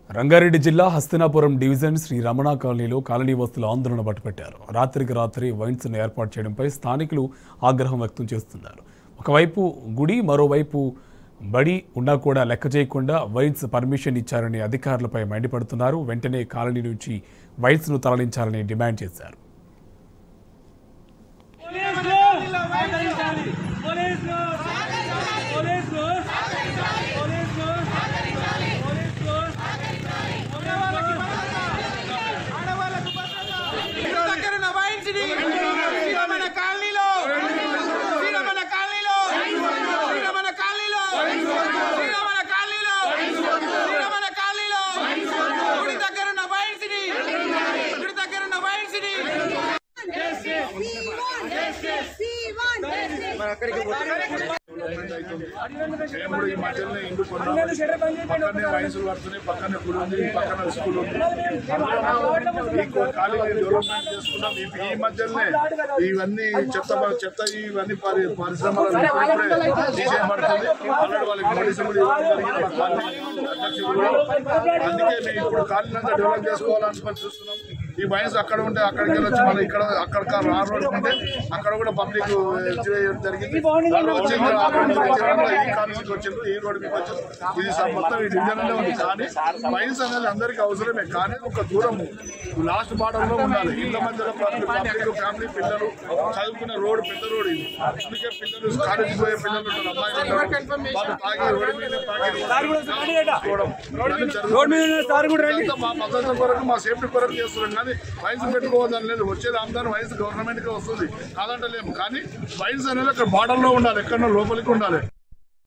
రంగారెడ్డి జిల్లా హస్తినాపురం డివిజన్ శ్రీ రమణ కాలనీలో కాలనీ వస్తుల ఆందోళన పట్టుపెట్టారు రాత్రికి రాత్రి వైన్స్ను ఏర్పాటు చేయడంపై స్థానికులు ఆగ్రహం వ్యక్తం చేస్తున్నారు ఒకవైపు గుడి మరోవైపు బడి ఉన్నా కూడా లెక్క చేయకుండా వైన్స్ పర్మిషన్ ఇచ్చారని అధికారులపై మండిపడుతున్నారు వెంటనే కాలనీ నుంచి వైన్స్ను తరలించాలని డిమాండ్ చేశారు పోలీసులు సహకరించాలి పోలీసులు పోలీసులు పోలీసులు పోలీసులు దగ్గరున్న వైన్స్ని శ్రీరమణ కాలనీలో శ్రీరమణ కాలనీలో శ్రీరమణ కాలనీలో శ్రీరమణ కాలనీలో శ్రీరమణ కాలనీలో గుడి దగ్గరున్న వైన్స్ని గుడి దగ్గరున్న వైన్స్ని మేము ఈ మధ్యలోనే ఇంటి కొన్నాం పక్కనే వయసులు పడుతున్నాయి పక్కనే గుడి ఉంది పక్కన స్కూల్ ఉంది ఈ కాలేజీ డెవలప్మెంట్ చేసుకున్నాం ఈ- ఈ మధ్యలోనే ఇవన్నీ చెత్త చెత్త ఇవన్నీ పరి పరిశ్రమలు ఇప్పుడే తీసేయబడుతుంది ఆల్రెడీ వాళ్ళకి నోటీసులు కూడా ఇవ్వడం జరిగింది మా కాలనీ అధ్యక్షులు కూడా. అందుకే మేము ఇప్పుడు కాలనీ అంతా డెవలప్ చేసుకోవాలని చూస్తున్నాం ఈ వయసు అక్కడ ఉంటే అక్కడికి వెళ్ళొచ్చు మళ్ళీ ఇక్కడ అక్కడ ఆ రోడ్ ఉంటే అక్కడ కూడా పబ్లిక్ చేయడం జరిగింది వాళ్ళు వచ్చింది అక్కడ నుంచి వచ్చేవాళ్ళు ఈ కాలేజీకి వచ్చిండ్రు ఈ రోడ్ మీకు వచ్చారు ఇది స- మొత్తం ఈ డివిజన్లో ఉంది కానీ వైన్స్ అనేది అందరికీ అవసరమే కానీ ఒక దూరం లాస్ట్ బార్డర్లో ఉండాలి ఇళ్ళ మధ్యలో పబ్లిక్ ఫ్యామిలీ పిల్లలు చదువుకునే రోడ్ పెద్ద రోడ్ ఇది అందుకే పిల్లలు కాలేజీకి పోయే పిల్లలు ఉంటారు అమ్మాయిలు ఉంటారు వాళ్ళు తాగి రోడ్ మీద తాగి రోడ్ మీద మా భద్రత కొరకు మా సేఫ్టీ కొరకు చేస్తున్నాం కానీ వైన్స్ పెట్టుకోవద్దని లేదు వచ్చేది ఆమ్దాని వైన్స్ గవర్నమెంట్ కి వస్తుంది కాదంటలేము కానీ వైన్స్ అనేది అక్కడ బార్డర్ లో ఉండాలి ఎక్కడో లోపలికి ఉండాలి